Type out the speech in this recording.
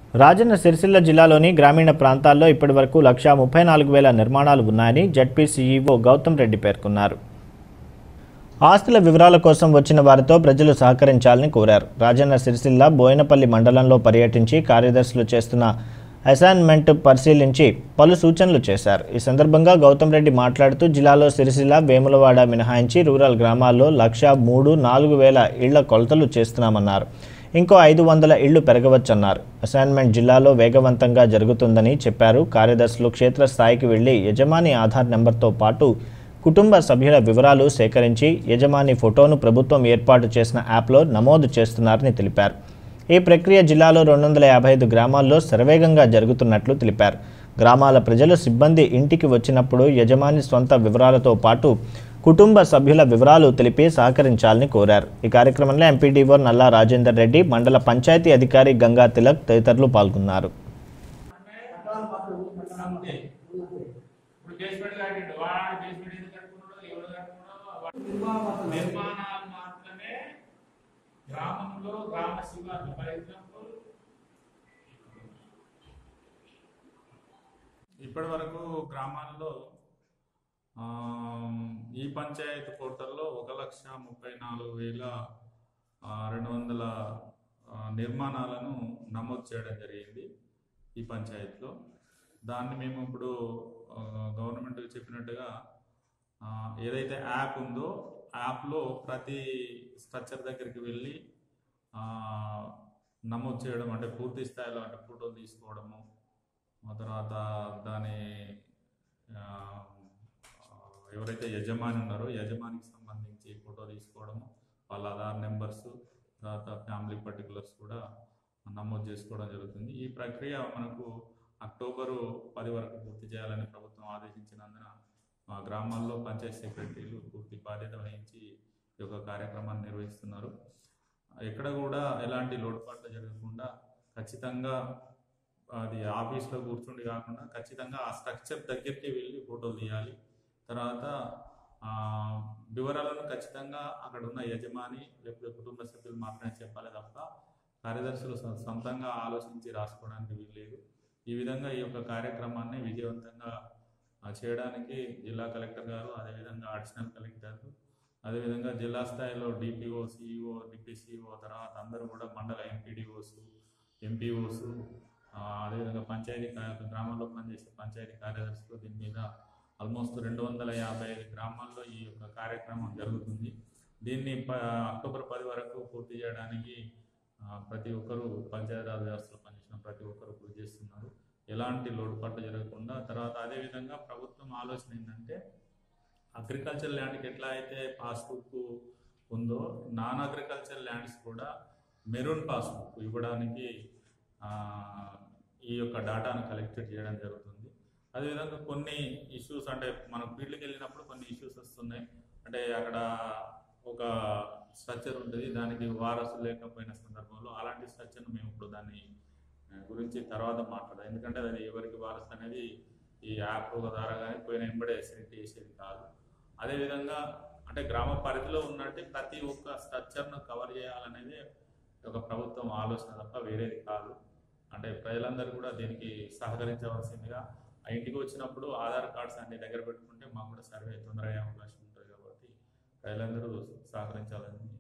రాజన్న సిరిసిల్ల జిల్లాలోని గ్రామీణ ప్రాంతాల్లో ఇప్పటివరకు లక్షా ముప్పై నాలుగు వేల నిర్మాణాలు ఉన్నాయని జడ్పీ సీఈఓ గౌతమ్ రెడ్డి పేర్కొన్నారు ఆస్తుల వివరాల కోసం వచ్చిన వారితో ప్రజలు సహకరించాలని కోరారు రాజన్న సిరిసిల్ల బోయినపల్లి మండలంలో పర్యటించి కార్యదర్శులు చేస్తున్న అసైన్మెంట్ పరిశీలించి పలు సూచనలు చేశారు ఈ సందర్భంగా గౌతమ్ రెడ్డి మాట్లాడుతూ జిల్లాలో సిరిసిల్ల వేములవాడ మినహాయించి రూరల్ గ్రామాల్లో లక్ష మూడు నాలుగు వేల ఇళ్ల కొలతలు చేస్తున్నామన్నారు ఇంకో ఐదు వందల ఇళ్లు పెరగవచ్చన్నారు అసైన్మెంట్ జిల్లాలో వేగవంతంగా జరుగుతుందని చెప్పారు కార్యదర్శులు క్షేత్రస్థాయికి వెళ్లి యజమాని ఆధార్ నెంబర్తో పాటు కుటుంబ సభ్యుల వివరాలు సేకరించి యజమాని ఫోటోను ప్రభుత్వం ఏర్పాటు చేసిన యాప్లో నమోదు చేస్తున్నారని తెలిపారు ఈ ప్రక్రియ జిల్లాలో రెండు వందల యాభై ఐదు గ్రామాల్లో శరవేగంగా జరుగుతున్నట్లు తెలిపారు గ్రామాల ప్రజలు సిబ్బంది ఇంటికి వచ్చినప్పుడు యజమాని స్వంత వివరాలతో పాటు కుటుంబ సభ్యుల వివరాలు తెలిపి సహకరించాలని కోరారు ఈ కార్యక్రమంలో ఎంపీడీఓ నల్లా రాజేందర్ రెడ్డి మండల పంచాయతీ అధికారి గంగా తిలక్ తదితరులు పాల్గొన్నారు అంతే ఇప్పుడు బేస్మెంట్ కట్టిండు వాడు బేస్మెంట్ ఎందుకు కట్టుకున్నాడు ఎవడు కట్టుకున్నాడు వాడు- నిర్మాణాలు మాత్రమే గ్రామంలో గ్రామ శివార్లు ఫర్ ఎగ్జాంపుల్ ఇప్పటి వరకు గ్రామాల్లో ఆమ్, ఈ పంచాయతీ పోర్టల్లో ఒక లక్ష ముప్పై నాలుగు వేల ఆ, రెండు వందల ఆ, నిర్మాణాలను నమోదు చేయడం జరిగింది ఈ పంచాయతీలో దాన్ని మేము ఇప్పుడు గవర్నమెంట్ చెప్పినట్టుగా ఆ, ఏదైతే యాప్ ఉందో యాప్లో ప్రతి స్ట్రక్చర్ దగ్గరికి వెళ్ళి ఆ, నమోదు చేయడం అంటే పూర్తి స్థాయిలో అంటే ఫోటోలు తీసుకోవడము ఆ తర్వాత దాని ఆ, ఎవరైతే యజమాని ఉన్నారో యజమానికి సంబంధించి ఫోటో తీసుకోవడము వాళ్ళ ఆధార్ నెంబర్స్ తర్వాత ఫ్యామిలీ పర్టికులర్స్ కూడా నమోదు చేసుకోవడం జరుగుతుంది ఈ ప్రక్రియ మనకు అక్టోబరు పది వరకు పూర్తి చేయాలని ప్రభుత్వం ఆదేశించినందున మా గ్రామాల్లో పంచాయతీ సెక్రటరీలు పూర్తి బాధ్యత వహించి ఈ యొక్క కార్యక్రమాన్ని నిర్వహిస్తున్నారు ఎక్కడ కూడా ఎలాంటి లోటుపాట్లు జరగకుండా ఖచ్చితంగా అది ఆఫీస్లో కూర్చుండి కాకుండా ఖచ్చితంగా ఆ స్ట్రక్చర్ దగ్గరికి వెళ్ళి ఫోటోలు తీయాలి తర్వాత ఆ, వివరాలను ఖచ్చితంగా అక్కడ ఉన్న యజమాని లేకపోతే కుటుంబ సభ్యులు మాత్రమే చెప్పాలి తప్ప కార్యదర్శులు సొ- సొంతంగా ఆలోచించి రాసుకోవడానికి వీల్లేదు ఈ విధంగా ఈ యొక్క కార్యక్రమాన్ని విజయవంతంగా ఆ, చేయడానికి జిల్లా కలెక్టర్ గారు అదేవిధంగా అడిషనల్ కలెక్టర్లు అదేవిధంగా జిల్లా స్థాయిలో డిపిఓ సిఇఓ డిపిసిఓ తర్వాత అందరూ కూడా మండల ఎంపీడీఓస్ ఎంపీఓస్ అదేవిధంగా పంచాయతీ కా- గ్రామాల్లో పనిచేసే పంచాయతీ కార్యదర్శులు దీని మీద ఆల్మోస్ట్ రెండు వందల యాభై ఐదు గ్రామాల్లో ఈ యొక్క కార్యక్రమం జరుగుతుంది దీన్ని ప అక్టోబర్ పది వరకు పూర్తి చేయడానికి ఆ, ప్రతి ఒక్కరూ పంచాయతీరాజ్ వ్యవస్థలో పనిచేసిన ప్రతి ఒక్కరు కృషి చేస్తున్నారు ఎలాంటి లోటుపాట్లు జరగకుండా తర్వాత అదేవిధంగా ప్రభుత్వం ఆలోచన ఏంటంటే అగ్రికల్చర్ ల్యాండ్కి ఎట్లా అయితే పాస్బుక్ ఉందో నాన్ అగ్రికల్చర్ ల్యాండ్స్ కూడా మెరూన్ పాస్బుక్ ఇవ్వడానికి ఆ, ఈ యొక్క డేటాను కలెక్ట్ చేయడం జరుగుతుంది అదేవిధంగా కొన్ని ఇష్యూస్ అంటే మనం ఫీల్డ్కి వెళ్ళినప్పుడు కొన్ని ఇష్యూస్ వస్తున్నాయి అంటే అక్కడ ఒక స్ట్రక్చర్ ఉంటుంది దానికి వారసులు లేకపోయిన సందర్భంలో అలాంటి స్ట్రక్చర్ను మేము ఇప్పుడు దాన్ని ఆ, గురించి తర్వాత మాట్లాడదాం ఎందుకంటే అది ఎవరికి వారసు అనేది ఈ యాప్ ద్వారా కానీ పోయిన ఎంబడే సెలెక్ట్ చేసేది కాదు అదేవిధంగా అంటే గ్రామ పరిధిలో ఉన్నట్టు ప్రతి ఒక్క స్ట్రక్చర్ను కవర్ చేయాలనేది ఒక ప్రభుత్వం ఆలోచన తప్ప వేరేది కాదు అంటే ప్రజలందరూ కూడా దీనికి సహకరించవలసిందిగా ఆ ఇంటికి వచ్చినప్పుడు ఆధార్ కార్డ్స్ అన్ని దగ్గర పెట్టుకుంటే మాకు కూడా సర్వే తొందరగా అయ్యే అవకాశం ఉంటుంది కాబట్టి ప్రజలందరూ సహకరించాలని